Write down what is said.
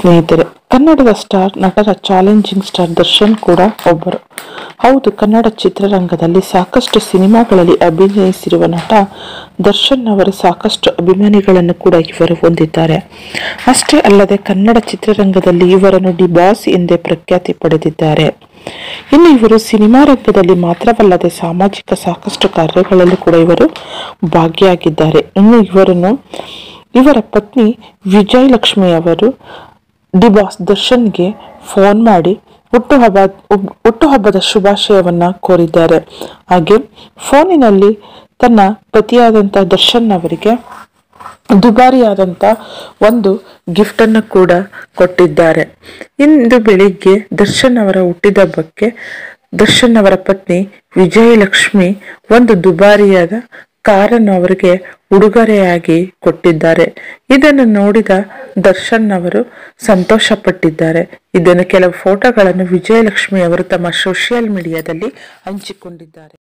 ಸ್ನೇಹಿತರೆ ಕನ್ನಡದ ಸ್ಟಾರ್ ನಟರ ಚಾಲೆಂಜಿಂಗ್ ಸ್ಟಾರ್ ದರ್ಶನ್ ಕೂಡ ಒಬ್ಬರು ಹೌದು ಕನ್ನಡ ಚಿತ್ರರಂಗದಲ್ಲಿ ಸಾಕಷ್ಟು ಸಿನಿಮಾಗಳಲ್ಲಿ ಅಭಿನಯಿಸಿರುವ ನಟ ದರ್ಶನ್ ಅವರ ಸಾಕಷ್ಟು ಅಭಿಮಾನಿಗಳನ್ನು ಕೂಡ ಇವರು ಹೊಂದಿದ್ದಾರೆ ಅಷ್ಟೇ ಅಲ್ಲದೆ ಕನ್ನಡ ಚಿತ್ರರಂಗದಲ್ಲಿ ಇವರನ್ನು ಡಿ ಬಾಸ್ ಎಂದೇ ಪ್ರಖ್ಯಾತಿ ಪಡೆದಿದ್ದಾರೆ ಇನ್ನು ಇವರು ಸಿನಿಮಾ ರಂಗದಲ್ಲಿ ಮಾತ್ರವಲ್ಲದೆ ಸಾಮಾಜಿಕ ಸಾಕಷ್ಟು ಕಾರ್ಯಗಳಲ್ಲಿ ಕೂಡ ಇವರು ಭಾಗಿಯಾಗಿದ್ದಾರೆ ಇನ್ನು ಇವರನ್ನು ಇವರ ಪತ್ನಿ ವಿಜಯಲಕ್ಷ್ಮಿ ಅವರು ಡಿ ಬಾಸ್ ದರ್ಶನ್ಗೆ ಫೋನ್ ಮಾಡಿ ಹುಟ್ಟುಹಬ್ಬ ಹುಬ್- ಹುಟ್ಟುಹಬ್ಬದ ಶುಭಾಶಯವನ್ನ ಕೋರಿದ್ದಾರೆ ಹಾಗೆ ಫೋನಿನಲ್ಲಿ ತನ್ನ ಪತಿಯಾದಂಥ ದರ್ಶನ್ ಅವರಿಗೆ ದುಬಾರಿಯಾದಂಥ ಒಂದು ಗಿಫ್ಟ್ ಅನ್ನು ಕೂಡ ಕೊಟ್ಟಿದ್ದಾರೆ ಇಂದು ಬೆಳಿಗ್ಗೆ ದರ್ಶನ್ ಅವರ ಹುಟ್ಟಿದಬ್ಬಕ್ಕೆ ದರ್ಶನ್ ಅವರ ಪತ್ನಿ ವಿಜಯಲಕ್ಷ್ಮಿ ಒಂದು ದುಬಾರಿಯಾದ ಕಾರನ್ನು ಅವರಿಗೆ ಉಡುಗೊರೆಯಾಗಿ ಕೊಟ್ಟಿದ್ದಾರೆ ಇದನ್ನು ನೋಡಿದ ದರ್ಶನ್ ಅವರು ಸಂತೋಷ ಪಟ್ಟಿದ್ದಾರೆ ಇದನ್ನು ಕೆಲವು ಫೋಟೋಗಳನ್ನು ವಿಜಯಲಕ್ಷ್ಮಿ ಅವರು ತಮ್ಮ ಸೋಷಿಯಲ್ ಮೀಡಿಯಾದಲ್ಲಿ ಹಂಚಿಕೊಂಡಿದ್ದಾರೆ